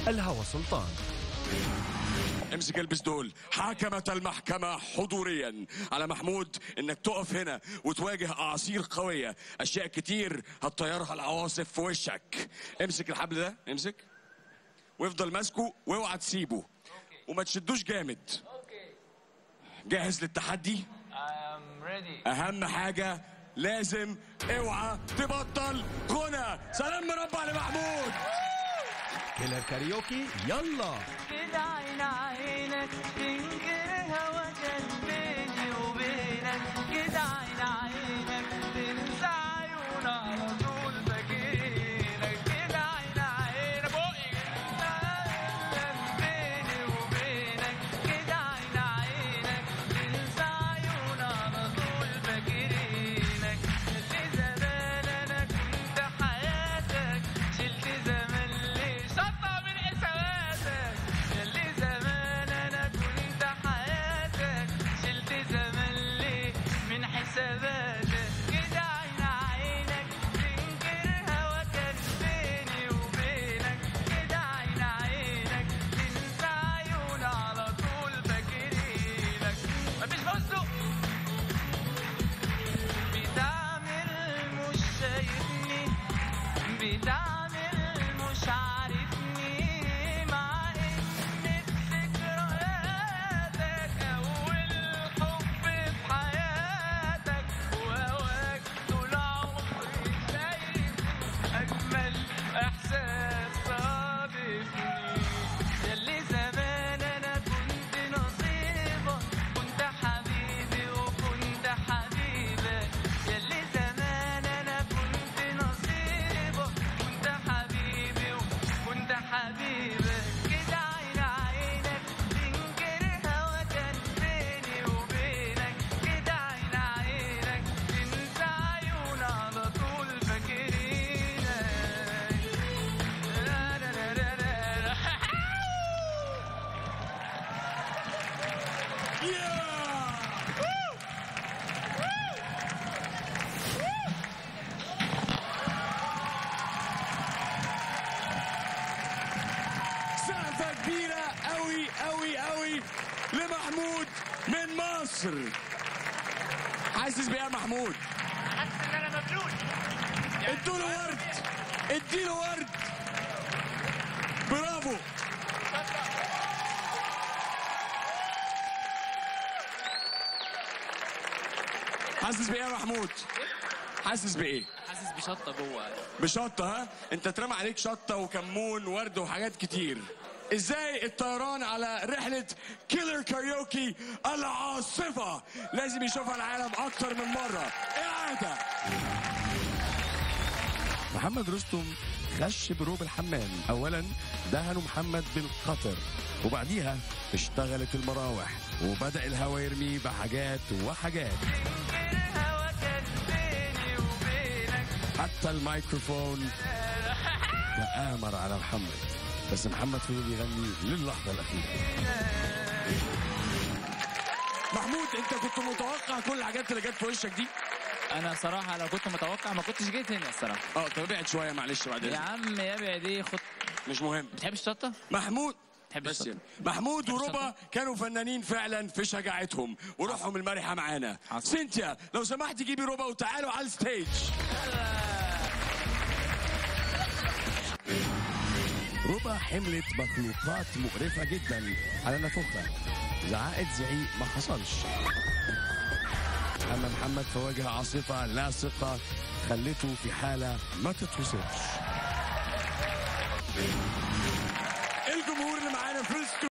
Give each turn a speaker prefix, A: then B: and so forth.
A: الهوى سلطان
B: امسك البس دول حكمت المحكمة حضوريا على محمود انك تقف هنا وتواجه اعاصير قوية اشياء كتير هتطيرها العواصف في وشك امسك الحبل ده امسك وافضل ماسكه واوعى تسيبه وما تشدوش جامد جاهز للتحدي
C: I'm ready.
B: اهم حاجة لازم اوعى تبطل غنى سلام مربع لمحمود
A: كيلر كاريوكي يلا
C: كده عين عينك تنكر هوا كان بيني وبينك كده عين عينك تنسى عيون على طول فاكرينك كده عين عينك بقي كان بيني وبينك كده عين عينك تنسى عيون على طول فاكرينك شلت زمان انا كنت حياتك شلت زمان ليه شطة من حساباتك شلت زمان انا كنت حياتك شلت زمان ليه من حساباتك كده عين عينك تنكر هوا كان بيني وبينك كده عين عينك تنسى عيون على طول فاكرينك مفيش فستق بتعمل مش شايفني بتعمل مش عارفني مع ان ذكرياتك اول حب في حياتك وهواك طول عمري شايف اجمل احساس صادفني ياللي زمان انا كنت نصيبك كنت حبيبي وكنت حبيبك ياللي زمان انا كنت نصيبك كنت حبيبي وكنت حبيبك كده عين عينك تنكر هوا كان بيني وبينك كده عين عينك تنسى عيون على طول فاكرينك لا لا لا لا لا
B: سقفة كبيرة قوي قوي قوي لمحمود من مصر حاسس بإيه يا محمود؟
C: حاسس ان انا مبلول
B: ادوله ورد اديله ورد برافو حاسس بايه يا محمود حاسس بايه
C: حاسس بشطه جوه
B: بشطه ها انت اترمى عليك شطه وكمون ورد وحاجات كتير ازاي الطيران على رحلة كيلر كاريوكي العاصفة لازم يشوفها العالم اكتر من مرة اعادة
A: محمد رستم خش بروب الحمام اولا دهنوا محمد بالقطر وبعديها اشتغلت المراوح وبدا الهوا يرمي بحاجات وحاجات
C: الهوا كان بيني وبينك
A: حتى الميكروفون تآمر على محمد بس محمد فضل يغني للحظه الاخيره
B: محمود انت كنت متوقع كل الحاجات اللي جت في وشك دي
D: انا صراحه لو كنت متوقع ما كنتش جيت هنا الصراحه
B: اه طب ابعد شويه معلش بعد
D: يا
B: اذنك
D: عم يا ابعد ايه خد
B: مش مهم
D: بتحب الشطه
B: محمود
D: تحب
B: بس
D: الشطة؟
B: يعني. محمود
D: تحب
B: وربا
D: الشطة؟
B: كانوا فنانين فعلا في شجاعتهم وروحهم المرحه معانا
D: حصل.
B: سينتيا لو سمحت جيبي ربا وتعالوا على الستيج
A: ربا حملت مخلوقات مقرفة جدا على نافوخها زعقت زعيق ما حصلش أما محمد فواجه عاصفة لاصقة خلته في حالة ما تتوصفش
B: الجمهور اللي معانا في الاستوديو